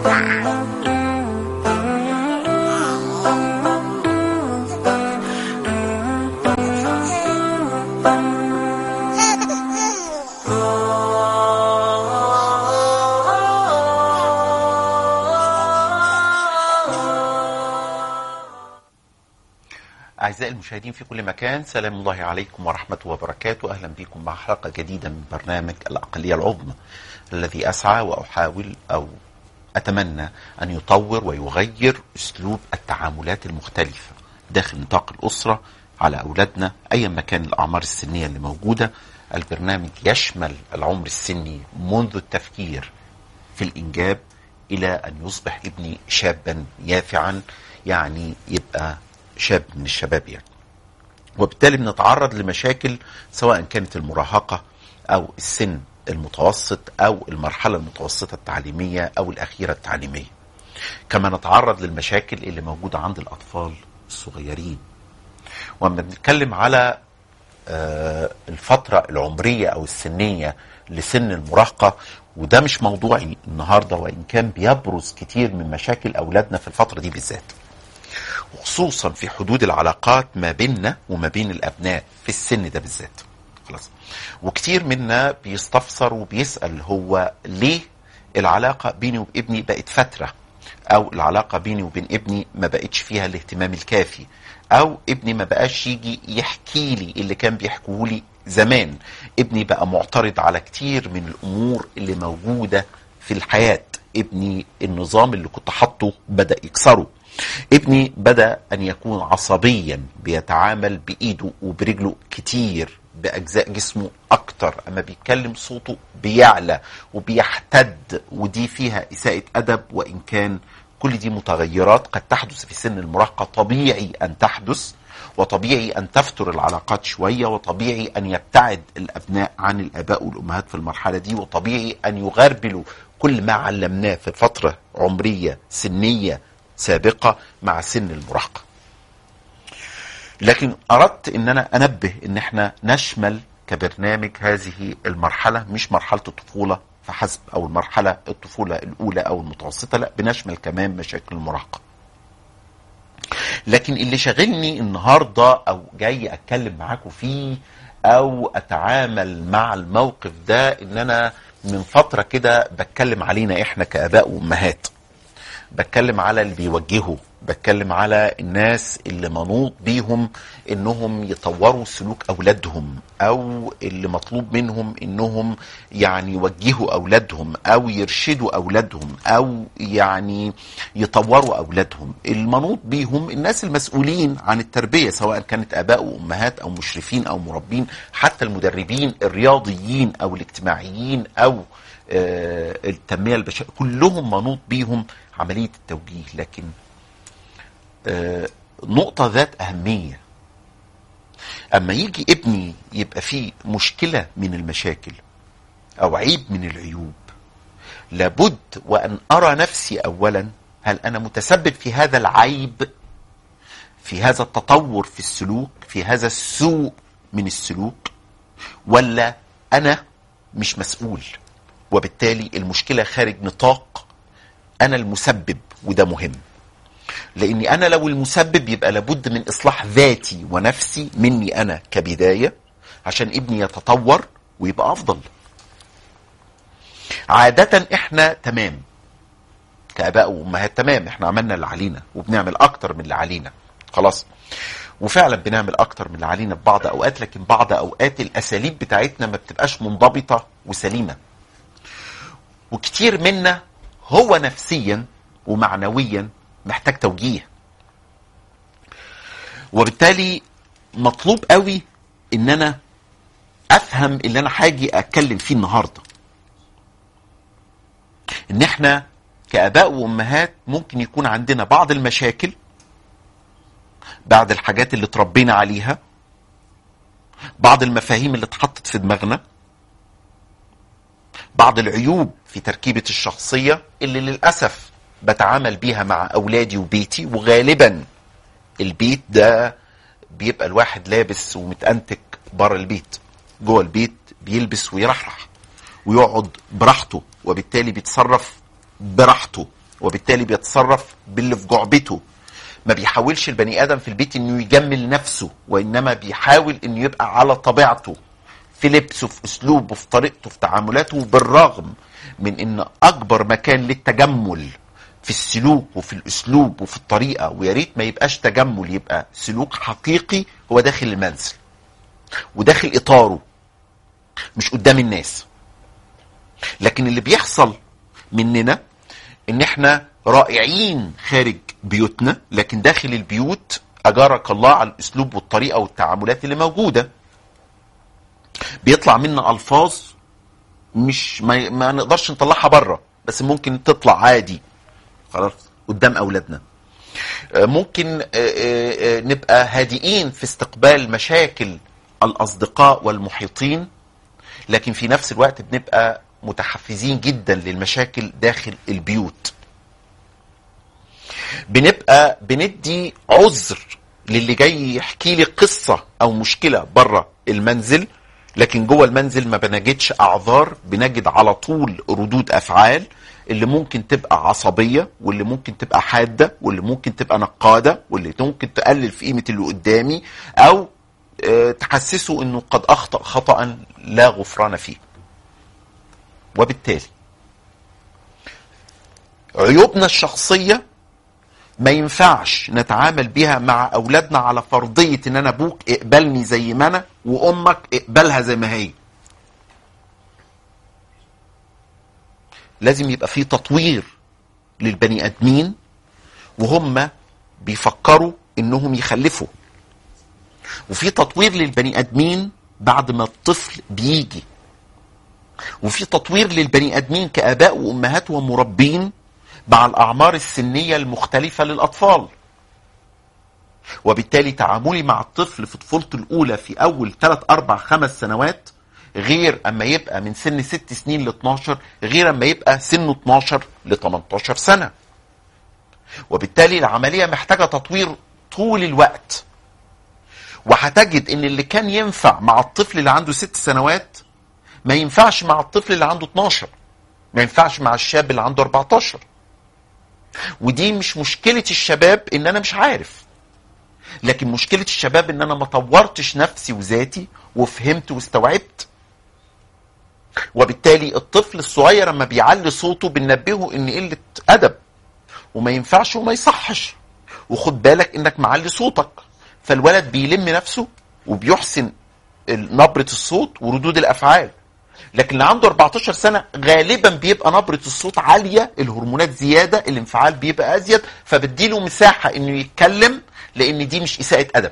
أعزائي المشاهدين في كل مكان سلام الله عليكم ورحمة وبركاته أهلا بكم مع حلقة جديدة من برنامج الأقلية العظمى الذي أسعى وأحاول أو أتمنى أن يطور ويغير أسلوب التعاملات المختلفة داخل نطاق الأسرة على أولادنا أيا ما كان الأعمار السنية اللي موجودة البرنامج يشمل العمر السني منذ التفكير في الإنجاب إلى أن يصبح ابني شابا يافعا يعني يبقى شاب من الشباب يعني وبالتالي بنتعرض لمشاكل سواء كانت المراهقة أو السن المتوسط أو المرحلة المتوسطة التعليمية أو الأخيرة التعليمية كما نتعرض للمشاكل اللي موجودة عند الأطفال الصغيرين وما بنتكلم على آه، الفترة العمرية أو السنية لسن المراهقة وده مش موضوعي النهاردة وإن كان بيبرز كتير من مشاكل أولادنا في الفترة دي بالذات وخصوصا في حدود العلاقات ما بيننا وما بين الابناء في السن ده بالذات خلاص وكتير منا بيستفسر وبيسال هو ليه العلاقه بيني وبابني بقت فتره او العلاقه بيني وبين ابني ما بقتش فيها الاهتمام الكافي او ابني ما بقاش يجي يحكي لي اللي كان بيحكوه لي زمان ابني بقى معترض على كتير من الامور اللي موجوده في الحياه ابني النظام اللي كنت حاطه بدا يكسره ابني بدا ان يكون عصبيا بيتعامل بايده وبرجله كتير باجزاء جسمه اكتر اما بيتكلم صوته بيعلى وبيحتد ودي فيها اساءه ادب وان كان كل دي متغيرات قد تحدث في سن المراهقه طبيعي ان تحدث وطبيعي ان تفتر العلاقات شويه وطبيعي ان يبتعد الابناء عن الاباء والامهات في المرحله دي وطبيعي ان يغربلوا كل ما علمناه في فتره عمريه سنيه سابقة مع سن المراهقة لكن أردت أن أنا أنبه أن احنا نشمل كبرنامج هذه المرحلة مش مرحلة الطفولة فحسب أو المرحلة الطفولة الأولى أو المتوسطة لا بنشمل كمان مشاكل المراهقة لكن اللي شاغلني النهاردة أو جاي أتكلم معاكم فيه أو أتعامل مع الموقف ده إن أنا من فترة كده بتكلم علينا إحنا كآباء وأمهات بتكلم على اللي بيوجهوا بتكلم على الناس اللي منوط بيهم انهم يطوروا سلوك اولادهم او اللي مطلوب منهم انهم يعني يوجهوا اولادهم او يرشدوا اولادهم او يعني يطوروا اولادهم المنوط بيهم الناس المسؤولين عن التربيه سواء كانت اباء وامهات او مشرفين او مربين حتى المدربين الرياضيين او الاجتماعيين او آه، التنميه البشريه كلهم منوط بيهم عمليه التوجيه لكن آه، نقطه ذات اهميه اما يجي ابني يبقى فيه مشكله من المشاكل او عيب من العيوب لابد وان ارى نفسي اولا هل انا متسبب في هذا العيب في هذا التطور في السلوك في هذا السوء من السلوك ولا انا مش مسؤول وبالتالي المشكله خارج نطاق انا المسبب وده مهم لاني انا لو المسبب يبقى لابد من اصلاح ذاتي ونفسي مني انا كبدايه عشان ابني يتطور ويبقى افضل عاده احنا تمام كاباء وامهات تمام احنا عملنا اللي علينا وبنعمل اكتر من اللي علينا خلاص وفعلا بنعمل اكتر من اللي علينا في بعض اوقات لكن بعض اوقات الاساليب بتاعتنا ما بتبقاش منضبطه وسليمه وكتير منا هو نفسيا ومعنويا محتاج توجيه وبالتالي مطلوب قوي ان انا افهم اللي انا هاجي اتكلم فيه النهارده ان احنا كاباء وامهات ممكن يكون عندنا بعض المشاكل بعض الحاجات اللي اتربينا عليها بعض المفاهيم اللي اتحطت في دماغنا بعض العيوب في تركيبة الشخصية اللي للأسف بتعامل بيها مع أولادي وبيتي وغالبا البيت ده بيبقى الواحد لابس ومتأنتك بره البيت جوه البيت بيلبس ويرحرح ويقعد براحته وبالتالي بيتصرف براحته وبالتالي بيتصرف باللي في جعبته ما بيحاولش البني ادم في البيت انه يجمل نفسه وانما بيحاول انه يبقى على طبيعته في لبسه في اسلوبه في طريقته في تعاملاته بالرغم من ان اكبر مكان للتجمل في السلوك وفي الاسلوب وفي الطريقه ويا ريت ما يبقاش تجمل يبقى سلوك حقيقي هو داخل المنزل وداخل اطاره مش قدام الناس لكن اللي بيحصل مننا ان احنا رائعين خارج بيوتنا لكن داخل البيوت اجارك الله على الاسلوب والطريقه والتعاملات اللي موجوده بيطلع منا الفاظ مش ما, ما نقدرش نطلعها بره بس ممكن تطلع عادي خلاص قدام اولادنا ممكن نبقى هادئين في استقبال مشاكل الاصدقاء والمحيطين لكن في نفس الوقت بنبقى متحفزين جدا للمشاكل داخل البيوت بنبقى بندي عذر للي جاي يحكي لي قصة او مشكلة بره المنزل لكن جوه المنزل ما بنجدش اعذار بنجد على طول ردود افعال اللي ممكن تبقى عصبية واللي ممكن تبقى حادة واللي ممكن تبقى نقادة واللي ممكن تقلل في قيمة اللي قدامي او تحسسه انه قد اخطأ خطأ لا غفران فيه وبالتالي عيوبنا الشخصية ما ينفعش نتعامل بيها مع اولادنا على فرضية ان انا ابوك اقبلني زي ما انا وامك اقبلها زي ما هي لازم يبقى في تطوير للبني ادمين وهم بيفكروا انهم يخلفوا وفي تطوير للبني ادمين بعد ما الطفل بيجي وفي تطوير للبني ادمين كاباء وامهات ومربين مع الاعمار السنيه المختلفه للاطفال وبالتالي تعاملي مع الطفل في طفولته الاولى في اول 3 4 5 سنوات غير اما يبقى من سن 6 سنين ل 12 غير اما يبقى سنه 12 ل 18 سنه وبالتالي العمليه محتاجه تطوير طول الوقت وهتجد ان اللي كان ينفع مع الطفل اللي عنده ست سنوات ما ينفعش مع الطفل اللي عنده 12 ما ينفعش مع الشاب اللي عنده 14 ودي مش مشكلة الشباب ان انا مش عارف لكن مشكلة الشباب ان انا ما طورتش نفسي وذاتي وفهمت واستوعبت وبالتالي الطفل الصغير لما بيعلي صوته بننبهه ان قلة ادب وما ينفعش وما يصحش وخد بالك انك معلي صوتك فالولد بيلم نفسه وبيحسن نبرة الصوت وردود الافعال لكن اللي عنده 14 سنة غالبا بيبقى نبرة الصوت عالية الهرمونات زيادة الانفعال بيبقى ازيد فبديله مساحة انه يتكلم لان دي مش اساءة ادب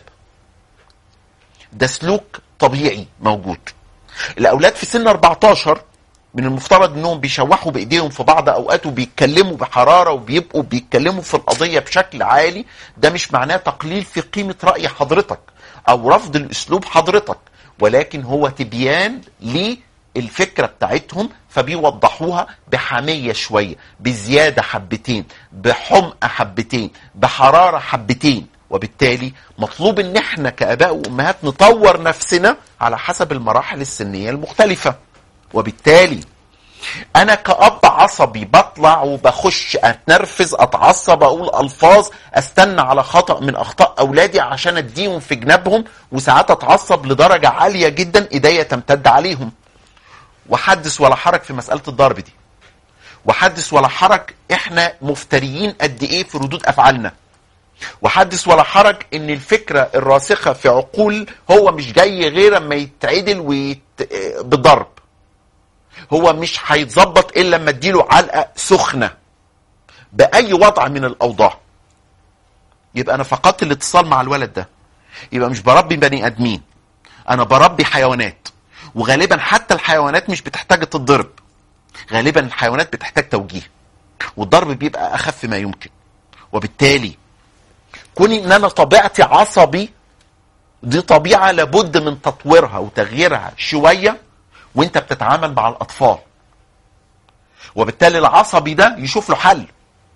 ده سلوك طبيعي موجود الاولاد في سن 14 من المفترض انهم بيشوحوا بايديهم في بعض اوقات وبيتكلموا بحراره وبيبقوا بيتكلموا في القضيه بشكل عالي ده مش معناه تقليل في قيمه راي حضرتك او رفض الاسلوب حضرتك ولكن هو تبيان للفكره بتاعتهم فبيوضحوها بحميه شويه بزياده حبتين بحمقى حبتين بحراره حبتين وبالتالي مطلوب ان احنا كاباء وامهات نطور نفسنا على حسب المراحل السنيه المختلفه وبالتالي انا كاب عصبي بطلع وبخش اتنرفز اتعصب اقول الفاظ استنى على خطا من اخطاء اولادي عشان اديهم في جنابهم وساعات اتعصب لدرجه عاليه جدا ايديا تمتد عليهم وحدث ولا حرج في مساله الضرب دي وحدث ولا حرج احنا مفتريين قد ايه في ردود افعالنا وحدث ولا حرج ان الفكره الراسخه في عقول هو مش جاي غير اما يتعدل ويت... بالضرب هو مش هيتظبط الا لما اديله علقه سخنه باي وضع من الاوضاع يبقى انا فقدت الاتصال مع الولد ده يبقى مش بربي بني ادمين انا بربي حيوانات وغالبا حتى الحيوانات مش بتحتاج تتضرب غالبا الحيوانات بتحتاج توجيه والضرب بيبقى اخف ما يمكن وبالتالي كوني ان انا طبيعتي عصبي دي طبيعه لابد من تطويرها وتغييرها شويه وانت بتتعامل مع الاطفال وبالتالي العصبي ده يشوف له حل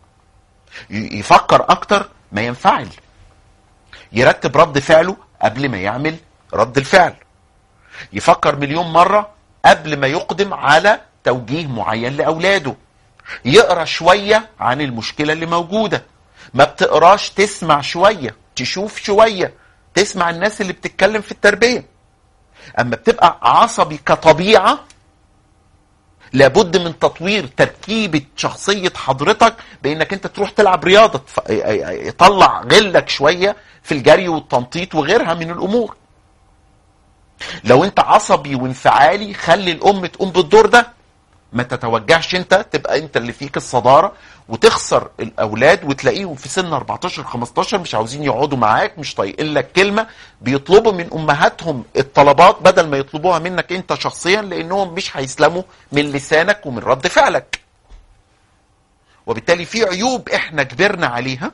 يفكر اكتر ما ينفعل يرتب رد فعله قبل ما يعمل رد الفعل يفكر مليون مرة قبل ما يقدم على توجيه معين لأولاده يقرا شويه عن المشكله اللي موجوده ما بتقراش تسمع شويه تشوف شويه تسمع الناس اللي بتتكلم في التربيه اما بتبقى عصبي كطبيعه لابد من تطوير تركيبة شخصية حضرتك بانك انت تروح تلعب رياضة يطلع غلك شوية في الجري والتنطيط وغيرها من الامور لو انت عصبي وانفعالي خلي الام تقوم بالدور ده ما تتوجهش انت تبقى انت اللي فيك الصداره وتخسر الاولاد وتلاقيهم في سن 14 15 مش عاوزين يقعدوا معاك مش طايقين لك كلمه بيطلبوا من امهاتهم الطلبات بدل ما يطلبوها منك انت شخصيا لانهم مش هيسلموا من لسانك ومن رد فعلك. وبالتالي في عيوب احنا كبرنا عليها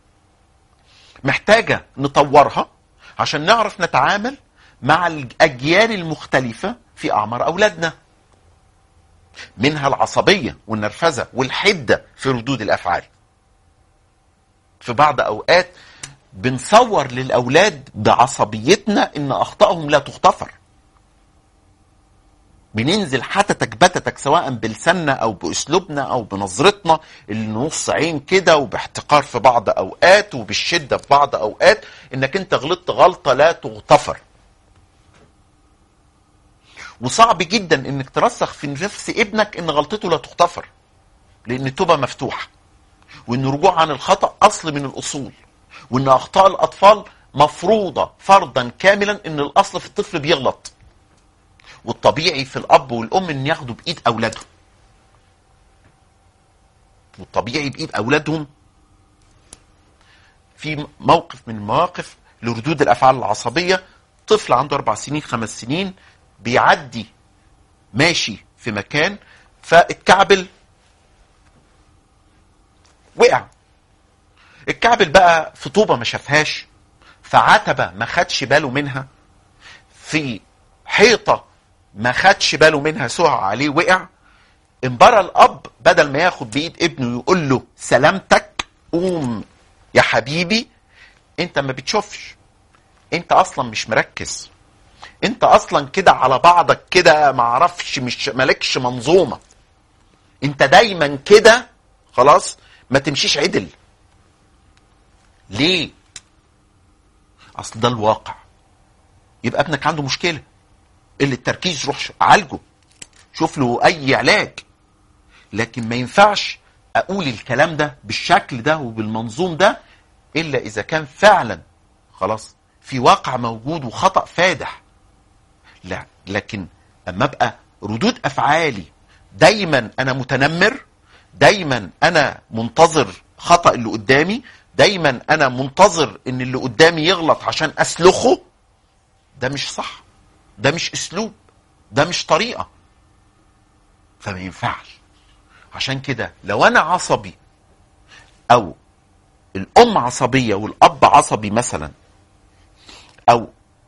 محتاجه نطورها عشان نعرف نتعامل مع الاجيال المختلفه في اعمار اولادنا. منها العصبيه والنرفزه والحده في ردود الافعال. في بعض اوقات بنصور للاولاد بعصبيتنا ان اخطائهم لا تغتفر. بننزل حتتك بتتك سواء بلساننا او باسلوبنا او بنظرتنا اللي نص عين كده وباحتقار في بعض اوقات وبالشده في بعض اوقات انك انت غلطت غلطه لا تغتفر. وصعب جدا انك ترسخ في نفس ابنك ان غلطته لا تغتفر لان التوبه مفتوحه وان الرجوع عن الخطا اصل من الاصول وان اخطاء الاطفال مفروضه فرضا كاملا ان الاصل في الطفل بيغلط والطبيعي في الاب والام ان ياخدوا بايد اولادهم والطبيعي بايد اولادهم في موقف من المواقف لردود الافعال العصبيه طفل عنده اربع سنين خمس سنين بيعدي ماشي في مكان فاتكعبل وقع الكعبل بقى في طوبة ما شافهاش في عتبة ما خدش باله منها في حيطة ما خدش باله منها سقع عليه وقع انبرى الأب بدل ما ياخد بإيد ابنه يقول له سلامتك قوم يا حبيبي انت ما بتشوفش انت اصلا مش مركز انت اصلا كده على بعضك كده معرفش مش مالكش منظومه انت دايما كده خلاص ما تمشيش عدل ليه اصل ده الواقع يبقى ابنك عنده مشكله اللي التركيز روح عالجه شوف له اي علاج لكن ما ينفعش اقول الكلام ده بالشكل ده وبالمنظوم ده الا اذا كان فعلا خلاص في واقع موجود وخطا فادح لا لكن اما ابقى ردود افعالي دايما انا متنمر دايما انا منتظر خطا اللي قدامي دايما انا منتظر ان اللي قدامي يغلط عشان اسلخه ده مش صح ده مش اسلوب ده مش طريقه فما ينفعش عشان كده لو انا عصبي او الام عصبيه والاب عصبي مثلا او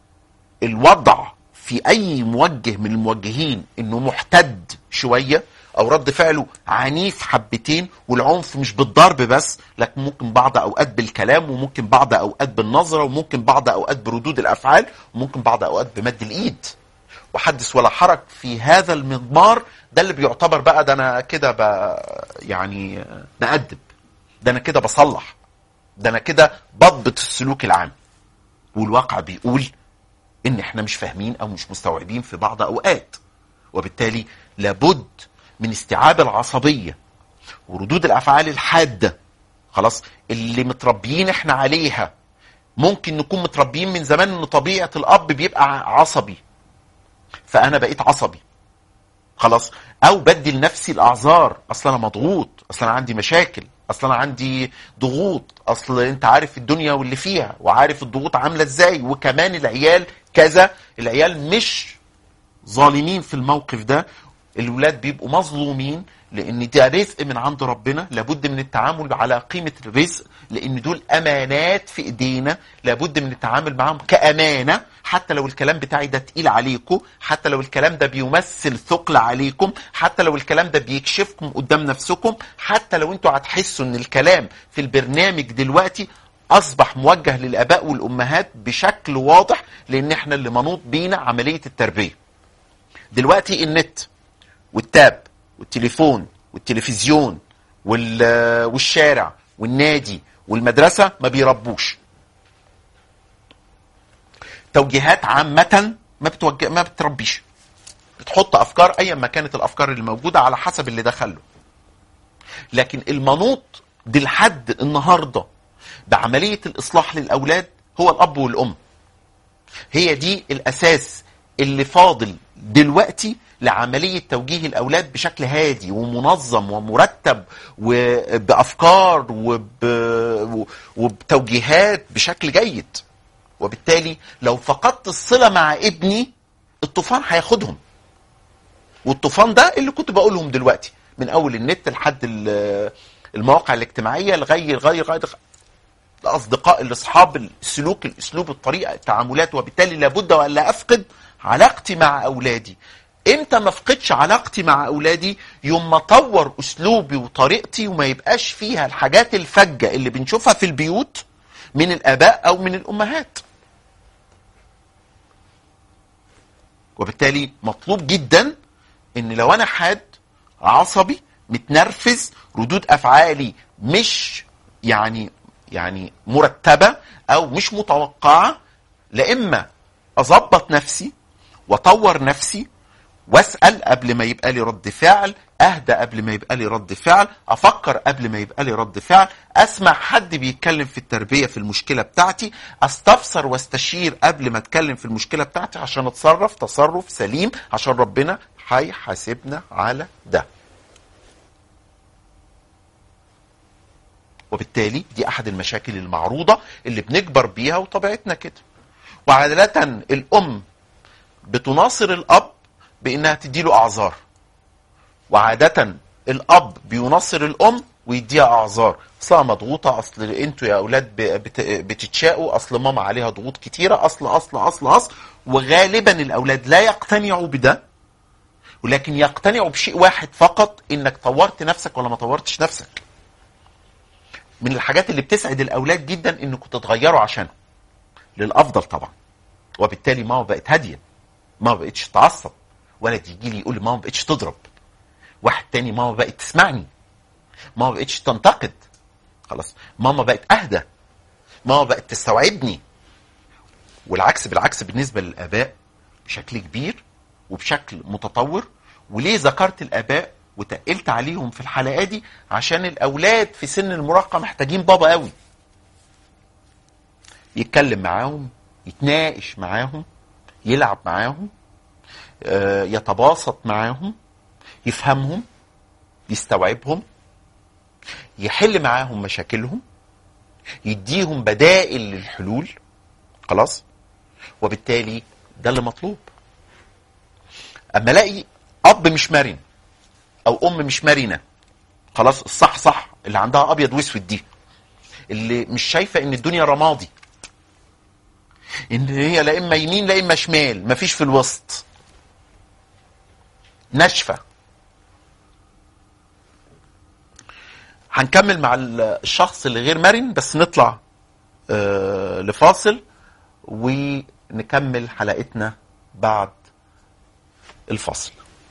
الوضع في اي موجه من الموجهين انه محتد شويه او رد فعله عنيف حبتين والعنف مش بالضرب بس لكن ممكن بعض اوقات بالكلام وممكن بعض اوقات بالنظره وممكن بعض اوقات بردود الافعال وممكن بعض اوقات بمد الايد وحدث ولا حرج في هذا المضمار ده اللي بيعتبر بقى ده انا كده ب يعني بأدب ده انا كده بصلح ده انا كده بضبط السلوك العام والواقع بيقول ان احنا مش فاهمين او مش مستوعبين في بعض اوقات وبالتالي لابد من استيعاب العصبيه وردود الافعال الحاده خلاص اللي متربيين احنا عليها ممكن نكون متربيين من زمان ان طبيعه الاب بيبقى عصبي فانا بقيت عصبي خلاص او بدي لنفسي الاعذار اصل انا مضغوط اصل انا عندي مشاكل اصل انا عندي ضغوط اصل انت عارف الدنيا واللي فيها وعارف الضغوط عامله ازاي وكمان العيال كذا العيال مش ظالمين في الموقف ده الولاد بيبقوا مظلومين لان ده رزق من عند ربنا لابد من التعامل على قيمه الرزق لان دول امانات في ايدينا لابد من التعامل معاهم كامانه حتى لو الكلام بتاعي ده تقيل عليكم حتى لو الكلام ده بيمثل ثقل عليكم حتى لو الكلام ده بيكشفكم قدام نفسكم حتى لو انتوا هتحسوا ان الكلام في البرنامج دلوقتي اصبح موجه للاباء والامهات بشكل واضح لان احنا اللي منوط بينا عمليه التربيه دلوقتي النت والتاب والتليفون والتلفزيون وال- والشارع والنادي والمدرسه ما بيربوش توجيهات عامه ما بتوجه ما بتربيش بتحط افكار ايا ما كانت الافكار اللي موجوده على حسب اللي دخله لكن المنوط دي لحد النهارده بعمليه الاصلاح للاولاد هو الاب والام هي دي الاساس اللي فاضل دلوقتي لعمليه توجيه الاولاد بشكل هادي ومنظم ومرتب وبافكار وب... وبتوجيهات بشكل جيد وبالتالي لو فقدت الصله مع ابني الطوفان هياخدهم والطوفان ده اللي كنت بقولهم دلوقتي من اول النت لحد ال- المواقع الاجتماعيه لغايه لغايه لغايه الاصدقاء الاصحاب السلوك الاسلوب الطريقه التعاملات وبالتالي لابد والا افقد علاقتي مع اولادي امتى ما افقدش علاقتي مع اولادي يوم ما اطور اسلوبي وطريقتي وما يبقاش فيها الحاجات الفجه اللي بنشوفها في البيوت من الاباء او من الامهات وبالتالي مطلوب جدا ان لو انا حاد عصبي متنرفز ردود افعالي مش يعني يعني مرتبه او مش متوقعه لا اما اظبط نفسي واطور نفسي واسال قبل ما يبقى لي رد فعل اهدى قبل ما يبقى لي رد فعل افكر قبل ما يبقى لي رد فعل اسمع حد بيتكلم في التربيه في المشكله بتاعتي استفسر واستشير قبل ما اتكلم في المشكله بتاعتي عشان اتصرف تصرف سليم عشان ربنا هيحاسبنا على ده وبالتالي دي احد المشاكل المعروضه اللي بنكبر بيها وطبيعتنا كده وعاده الام بتناصر الاب بانها تديله اعذار وعاده الاب بيناصر الام ويديها اعذار اصلها مضغوطه اصل انتوا يا اولاد ب- بت- بتتشاقوا اصل ماما عليها ضغوط كتيره اصل اصل اصل اصل وغالبا الاولاد لا يقتنعوا بده ولكن يقتنعوا بشيء واحد فقط انك طورت نفسك ولا ما طورتش نفسك من الحاجات اللي بتسعد الاولاد جدا انكم تتغيروا عشانه للافضل طبعا وبالتالي ماما بقت هاديه ماما بقتش تعصب ولد يجي لي يقول لي ماما بقتش تضرب واحد تاني ماما بقت تسمعني ماما بقتش تنتقد خلاص ماما بقت اهدى ماما بقت تستوعبني والعكس بالعكس بالنسبه للاباء بشكل كبير وبشكل متطور وليه ذكرت الاباء وتقلت عليهم في الحلقه دي عشان الاولاد في سن المراهقه محتاجين بابا قوي يتكلم معاهم يتناقش معاهم يلعب معاهم آه، يتباسط معاهم يفهمهم يستوعبهم يحل معاهم مشاكلهم يديهم بدائل للحلول خلاص وبالتالي ده اللي مطلوب اما الاقي اب مش مرن او ام مش مرنه خلاص الصح صح اللي عندها ابيض واسود دي اللي مش شايفه ان الدنيا رمادي ان هي لا اما يمين لا اما شمال مفيش في الوسط ناشفه هنكمل مع الشخص اللي غير مرن بس نطلع آه، لفاصل ونكمل حلقتنا بعد الفاصل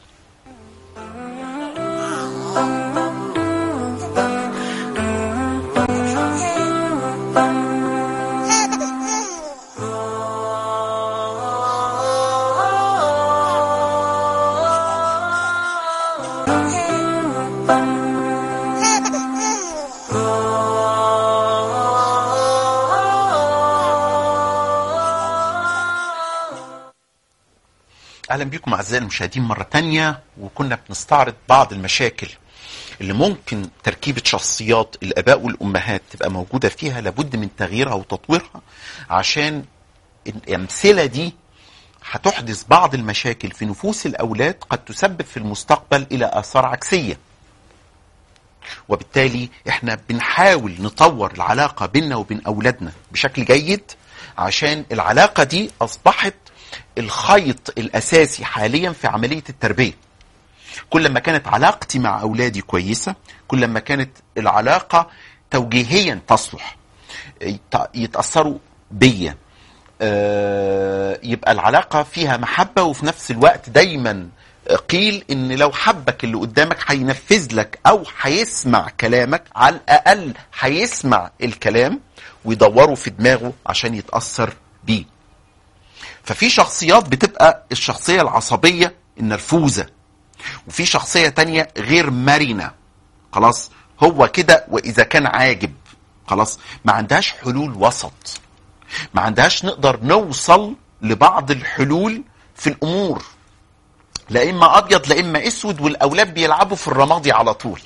اهلا بكم اعزائي المشاهدين مره تانية وكنا بنستعرض بعض المشاكل اللي ممكن تركيبه شخصيات الاباء والامهات تبقى موجوده فيها لابد من تغييرها وتطويرها عشان الامثله دي هتحدث بعض المشاكل في نفوس الاولاد قد تسبب في المستقبل الى اثار عكسيه وبالتالي احنا بنحاول نطور العلاقه بيننا وبين اولادنا بشكل جيد عشان العلاقه دي اصبحت الخيط الاساسي حاليا في عمليه التربيه كل ما كانت علاقتي مع اولادي كويسه كل ما كانت العلاقه توجيهيا تصلح يت- يتاثروا بيا آه، يبقى العلاقه فيها محبه وفي نفس الوقت دايما قيل ان لو حبك اللي قدامك هينفذ لك او هيسمع كلامك على الاقل هيسمع الكلام ويدوره في دماغه عشان يتاثر بيه ففي شخصيات بتبقى الشخصيه العصبيه النرفوزه وفي شخصيه تانية غير مرنه خلاص هو كده واذا كان عاجب خلاص ما عندهاش حلول وسط ما عندهاش نقدر نوصل لبعض الحلول في الامور لا اما ابيض لا اما اسود والاولاد بيلعبوا في الرمادي على طول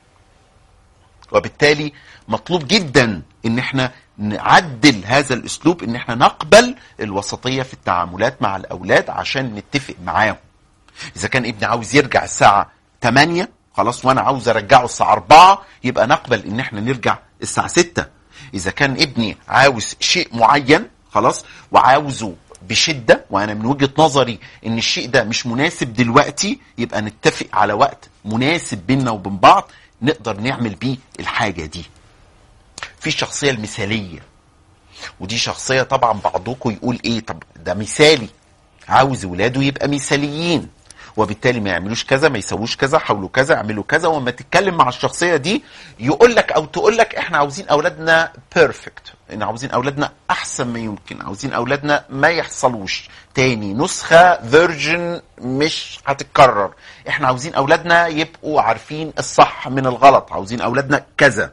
وبالتالي مطلوب جدا ان احنا نعدل هذا الاسلوب ان احنا نقبل الوسطيه في التعاملات مع الاولاد عشان نتفق معاهم اذا كان ابني عاوز يرجع الساعه 8 خلاص وانا عاوز ارجعه الساعه 4 يبقى نقبل ان احنا نرجع الساعه 6 اذا كان ابني عاوز شيء معين خلاص وعاوزه بشده وانا من وجهه نظري ان الشيء ده مش مناسب دلوقتي يبقى نتفق على وقت مناسب بيننا وبين بعض نقدر نعمل بيه الحاجه دي في الشخصيه المثاليه ودي شخصيه طبعا بعضكم يقول ايه طب ده مثالي عاوز ولاده يبقى مثاليين وبالتالي ما يعملوش كذا ما يسووش كذا حاولوا كذا اعملوا كذا وما تتكلم مع الشخصيه دي يقول لك او تقول لك احنا عاوزين اولادنا بيرفكت ان عاوزين اولادنا احسن ما يمكن عاوزين اولادنا ما يحصلوش تاني نسخه فيرجن مش هتتكرر احنا عاوزين اولادنا يبقوا عارفين الصح من الغلط عاوزين اولادنا كذا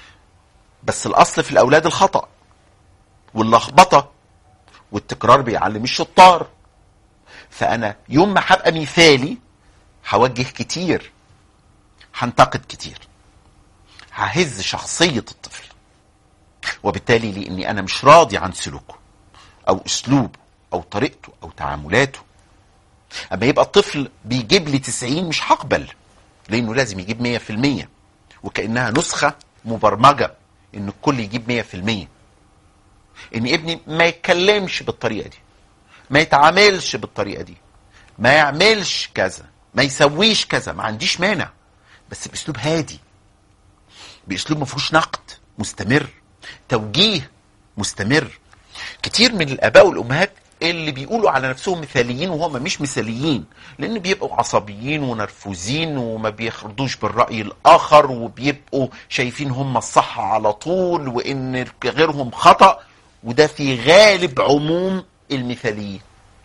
بس الاصل في الاولاد الخطا واللخبطه والتكرار بيعلم الشطار فانا يوم ما هبقى مثالي هوجه كتير هنتقد كتير ههز شخصيه الطفل وبالتالي لاني انا مش راضي عن سلوكه او اسلوبه او طريقته او تعاملاته اما يبقى الطفل بيجيب لي 90 مش هقبل لانه لازم يجيب 100% وكانها نسخه مبرمجه ان الكل يجيب 100% ان ابني ما يتكلمش بالطريقه دي ما يتعاملش بالطريقه دي ما يعملش كذا ما يسويش كذا ما عنديش مانع بس باسلوب هادي باسلوب ما فيهوش نقد مستمر توجيه مستمر كتير من الاباء والامهات اللي بيقولوا على نفسهم مثاليين وهم مش مثاليين لان بيبقوا عصبيين ونرفوزين وما بيخرجوش بالراي الاخر وبيبقوا شايفين هم الصح على طول وان غيرهم خطا وده في غالب عموم المثاليين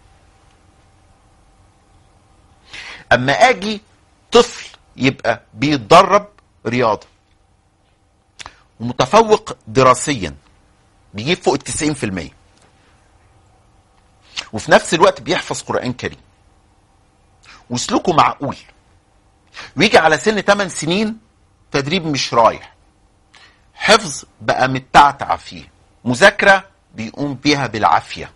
اما اجي طفل يبقى بيتدرب رياضه ومتفوق دراسيا بيجيب فوق التسعين في المية وفي نفس الوقت بيحفظ قرآن كريم وسلوكه معقول ويجي على سن 8 سنين تدريب مش رايح حفظ بقى متعتع فيه مذاكرة بيقوم بيها بالعافية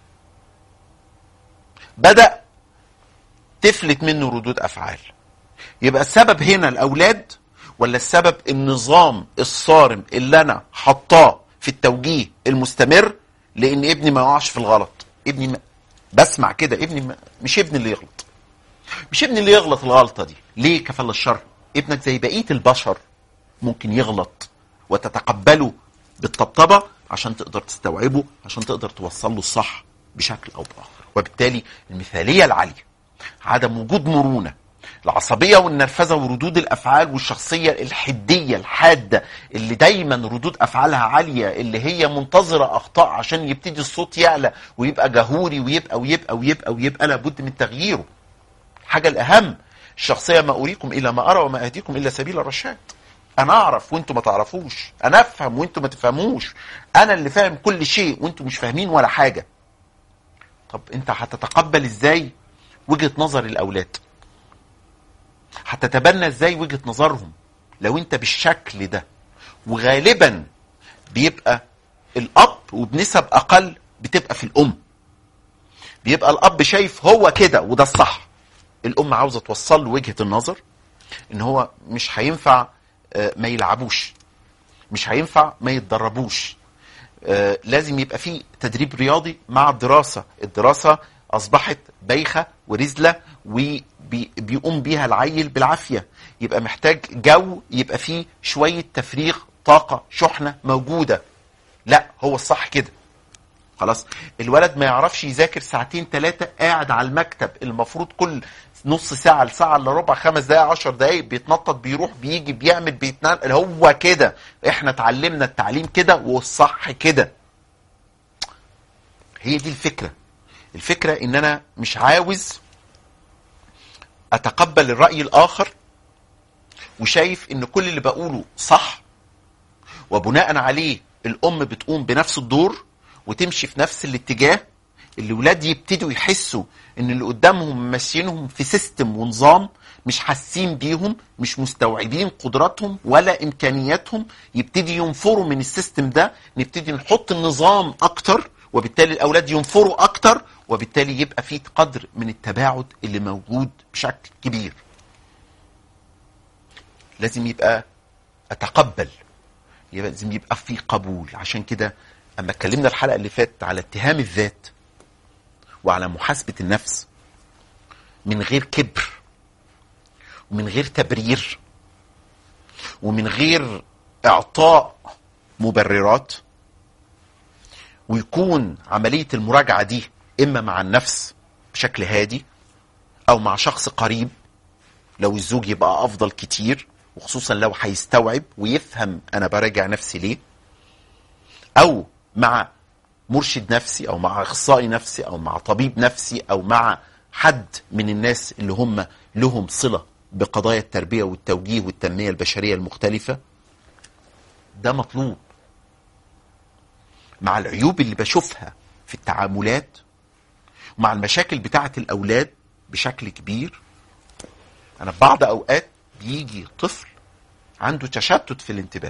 بدأ تفلت منه ردود أفعال يبقى السبب هنا الأولاد ولا السبب النظام الصارم اللي أنا حطاه في التوجيه المستمر لأن ابني ما يقعش في الغلط ابني ما بسمع كده ابني ما مش ابني اللي يغلط مش ابني اللي يغلط الغلطة دي ليه كفل الشر ابنك زي بقية البشر ممكن يغلط وتتقبله بالطبطبة عشان تقدر تستوعبه عشان تقدر توصل له الصح بشكل او باخر وبالتالي المثاليه العاليه عدم وجود مرونه العصبيه والنرفزه وردود الافعال والشخصيه الحديه الحاده اللي دايما ردود افعالها عاليه اللي هي منتظره اخطاء عشان يبتدي الصوت يعلى ويبقى جهوري ويبقى ويبقى ويبقى ويبقى لابد من تغييره الحاجه الاهم الشخصيه ما اريكم الا ما ارى وما اهديكم الا سبيل الرشاد انا اعرف وانتم ما تعرفوش انا افهم وانتم ما تفهموش انا اللي فاهم كل شيء وانتم مش فاهمين ولا حاجه طب انت هتتقبل ازاي وجهه نظر الاولاد هتتبنى ازاي وجهه نظرهم لو انت بالشكل ده وغالبا بيبقى الاب وبنسب اقل بتبقى في الام بيبقى الاب شايف هو كده وده الصح الام عاوزه توصل له وجهه النظر ان هو مش هينفع ما يلعبوش مش هينفع ما يتدربوش آه لازم يبقى في تدريب رياضي مع الدراسه الدراسه اصبحت بايخه ورزله وبيقوم بيها العيل بالعافيه يبقى محتاج جو يبقى فيه شويه تفريغ طاقه شحنه موجوده لا هو الصح كده خلاص الولد ما يعرفش يذاكر ساعتين ثلاثة قاعد على المكتب المفروض كل نص ساعة لساعة الا ربع خمس دقايق عشر دقايق بيتنطط بيروح بيجي بيعمل بيتنقل هو كده احنا اتعلمنا التعليم كده والصح كده هي دي الفكرة الفكرة ان انا مش عاوز اتقبل الرأي الاخر وشايف ان كل اللي بقوله صح وبناء عليه الام بتقوم بنفس الدور وتمشي في نفس الاتجاه الولاد يبتدوا يحسوا ان اللي قدامهم ماشيينهم في سيستم ونظام مش حاسين بيهم مش مستوعبين قدراتهم ولا امكانياتهم يبتدي ينفروا من السيستم ده نبتدي نحط النظام اكتر وبالتالي الاولاد ينفروا اكتر وبالتالي يبقى في قدر من التباعد اللي موجود بشكل كبير لازم يبقى اتقبل يبقى لازم يبقى في قبول عشان كده اما اتكلمنا الحلقه اللي فاتت على اتهام الذات وعلى محاسبه النفس من غير كبر ومن غير تبرير ومن غير اعطاء مبررات ويكون عمليه المراجعه دي اما مع النفس بشكل هادي او مع شخص قريب لو الزوج يبقى افضل كتير وخصوصا لو هيستوعب ويفهم انا براجع نفسي ليه او مع مرشد نفسي او مع اخصائي نفسي او مع طبيب نفسي او مع حد من الناس اللي هم لهم صله بقضايا التربيه والتوجيه والتنميه البشريه المختلفه ده مطلوب مع العيوب اللي بشوفها في التعاملات ومع المشاكل بتاعه الاولاد بشكل كبير انا في بعض اوقات بيجي طفل عنده تشتت في الانتباه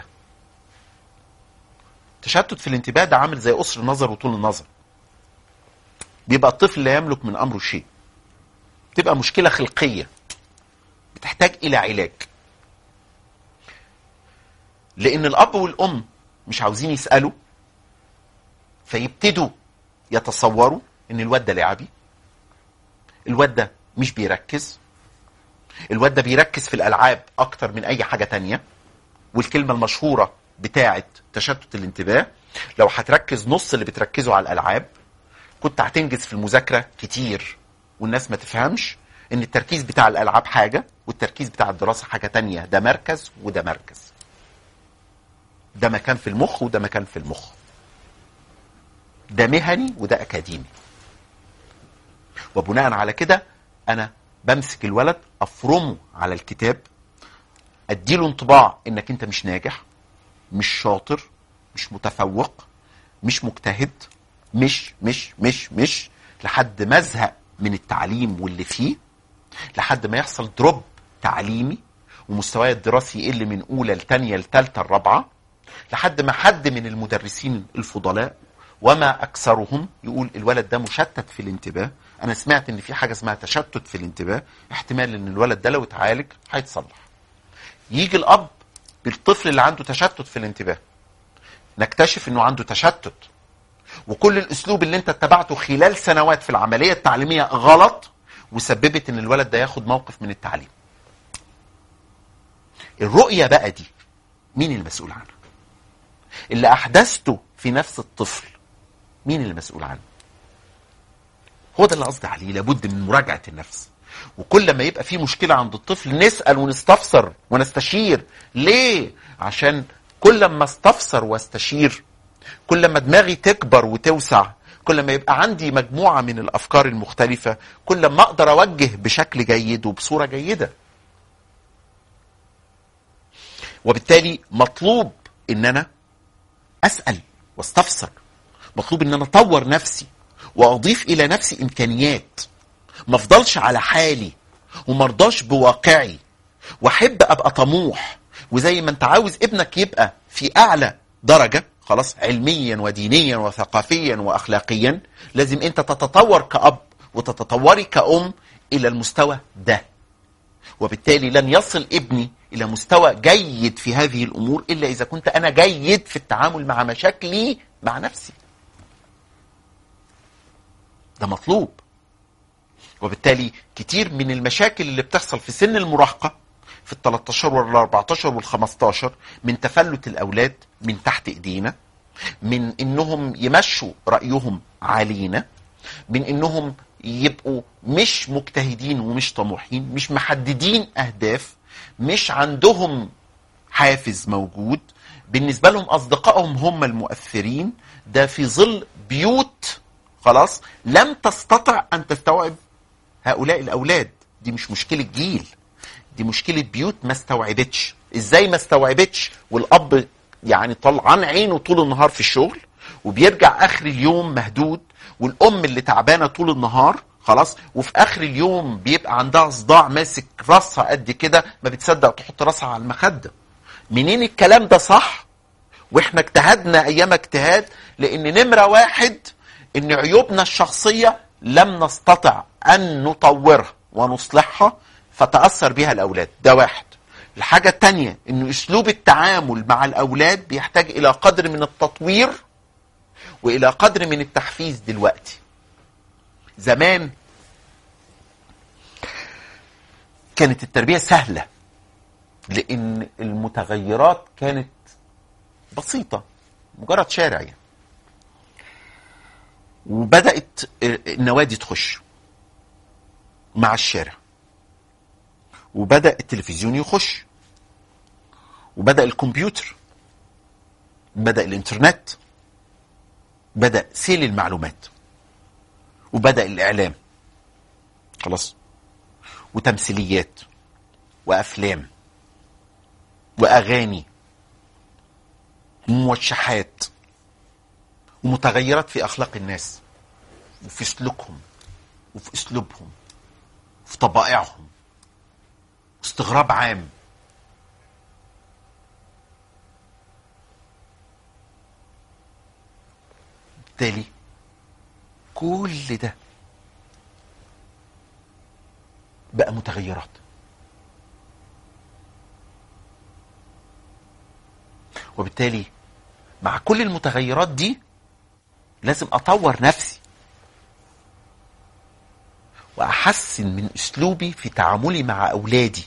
تشتت في الانتباه ده عامل زي قصر النظر وطول النظر بيبقى الطفل لا يملك من امره شيء تبقى مشكله خلقيه بتحتاج الى علاج لان الاب والام مش عاوزين يسالوا فيبتدوا يتصوروا ان الواد ده لعبي الواد ده مش بيركز الواد ده بيركز في الالعاب اكتر من اي حاجه تانية والكلمه المشهوره بتاعه تشتت الانتباه لو هتركز نص اللي بتركزه على الالعاب كنت هتنجز في المذاكره كتير والناس ما تفهمش ان التركيز بتاع الالعاب حاجه والتركيز بتاع الدراسه حاجه تانية ده مركز وده مركز ده مكان في المخ وده مكان في المخ ده مهني وده اكاديمي وبناء على كده انا بمسك الولد افرمه على الكتاب اديله انطباع انك انت مش ناجح مش شاطر مش متفوق مش مجتهد مش مش مش مش لحد ما ازهق من التعليم واللي فيه لحد ما يحصل دروب تعليمي ومستواي الدراسي يقل من اولى لثانيه لثالثه الرابعه لحد ما حد من المدرسين الفضلاء وما اكثرهم يقول الولد ده مشتت في الانتباه انا سمعت ان في حاجه اسمها تشتت في الانتباه احتمال ان الولد ده لو اتعالج هيتصلح يجي الاب بالطفل اللي عنده تشتت في الانتباه نكتشف انه عنده تشتت وكل الاسلوب اللي انت اتبعته خلال سنوات في العمليه التعليميه غلط وسببت ان الولد ده ياخد موقف من التعليم الرؤيه بقى دي مين المسؤول عنها اللي احدثته في نفس الطفل مين المسؤول عنه هو ده اللي قصدي عليه لابد من مراجعه النفس وكل ما يبقى في مشكله عند الطفل نسال ونستفسر ونستشير ليه عشان كل ما استفسر واستشير كل ما دماغي تكبر وتوسع كل ما يبقى عندي مجموعه من الافكار المختلفه كل ما اقدر اوجه بشكل جيد وبصوره جيده وبالتالي مطلوب ان انا اسال واستفسر مطلوب ان انا اطور نفسي واضيف الى نفسي امكانيات ما افضلش على حالي وما ارضاش بواقعي واحب ابقى طموح وزي ما انت عاوز ابنك يبقى في اعلى درجه خلاص علميا ودينيا وثقافيا واخلاقيا لازم انت تتطور كاب وتتطوري كأم الى المستوى ده وبالتالي لن يصل ابني الى مستوى جيد في هذه الامور الا اذا كنت انا جيد في التعامل مع مشاكلي مع نفسي ده مطلوب وبالتالي كتير من المشاكل اللي بتحصل في سن المراهقه في ال 13 وال 14 وال 15 من تفلت الاولاد من تحت ايدينا من انهم يمشوا رايهم علينا من انهم يبقوا مش مجتهدين ومش طموحين مش محددين اهداف مش عندهم حافز موجود بالنسبه لهم اصدقائهم هم المؤثرين ده في ظل بيوت خلاص لم تستطع ان تستوعب هؤلاء الاولاد دي مش مشكله جيل دي مشكله بيوت ما استوعبتش ازاي ما استوعبتش والاب يعني طلعان عينه طول النهار في الشغل وبيرجع اخر اليوم مهدود والام اللي تعبانه طول النهار خلاص وفي اخر اليوم بيبقى عندها صداع ماسك راسها قد كده ما بتصدق تحط راسها على المخده منين الكلام ده صح واحنا اجتهدنا ايام اجتهاد لان نمره واحد ان عيوبنا الشخصيه لم نستطع ان نطورها ونصلحها فتاثر بها الاولاد ده واحد الحاجه الثانيه ان اسلوب التعامل مع الاولاد بيحتاج الى قدر من التطوير والى قدر من التحفيز دلوقتي زمان كانت التربيه سهله لان المتغيرات كانت بسيطه مجرد شارع يعني وبدات النوادي تخش مع الشارع وبدا التلفزيون يخش وبدا الكمبيوتر بدا الانترنت بدا سيل المعلومات وبدا الاعلام خلاص وتمثيليات وافلام واغاني وموشحات ومتغيرات في اخلاق الناس وفي سلوكهم وفي اسلوبهم وفي طبائعهم استغراب عام بالتالي كل ده بقى متغيرات وبالتالي مع كل المتغيرات دي لازم اطور نفسي واحسن من اسلوبي في تعاملي مع اولادي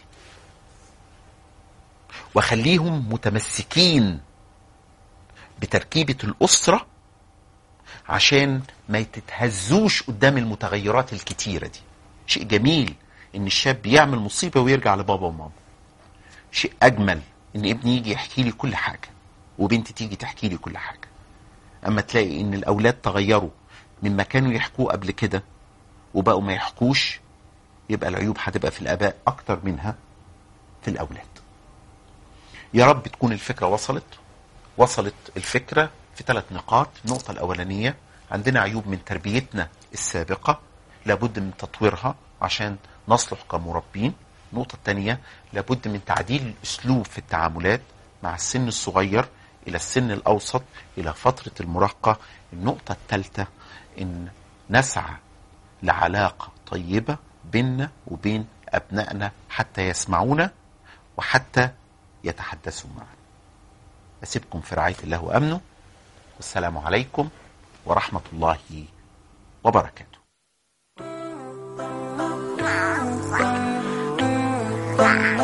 واخليهم متمسكين بتركيبه الاسره عشان ما تتهزوش قدام المتغيرات الكتيره دي شيء جميل ان الشاب يعمل مصيبه ويرجع لبابا وماما شيء اجمل ان ابني يجي يحكي لي كل حاجه وبنتي تيجي تحكي لي كل حاجه اما تلاقي ان الاولاد تغيروا مما كانوا يحكوه قبل كده وبقوا ما يحكوش يبقى العيوب هتبقى في الاباء اكتر منها في الاولاد يا رب تكون الفكره وصلت وصلت الفكره في ثلاث نقاط النقطه الاولانيه عندنا عيوب من تربيتنا السابقه لابد من تطويرها عشان نصلح كمربين النقطة الثانية لابد من تعديل الأسلوب في التعاملات مع السن الصغير إلى السن الأوسط إلى فترة المراهقة النقطة الثالثة إن نسعى لعلاقة طيبة بيننا وبين أبنائنا حتى يسمعونا وحتى يتحدثوا معنا أسيبكم في رعاية الله وأمنه والسلام عليكم ورحمة الله وبركاته Wow.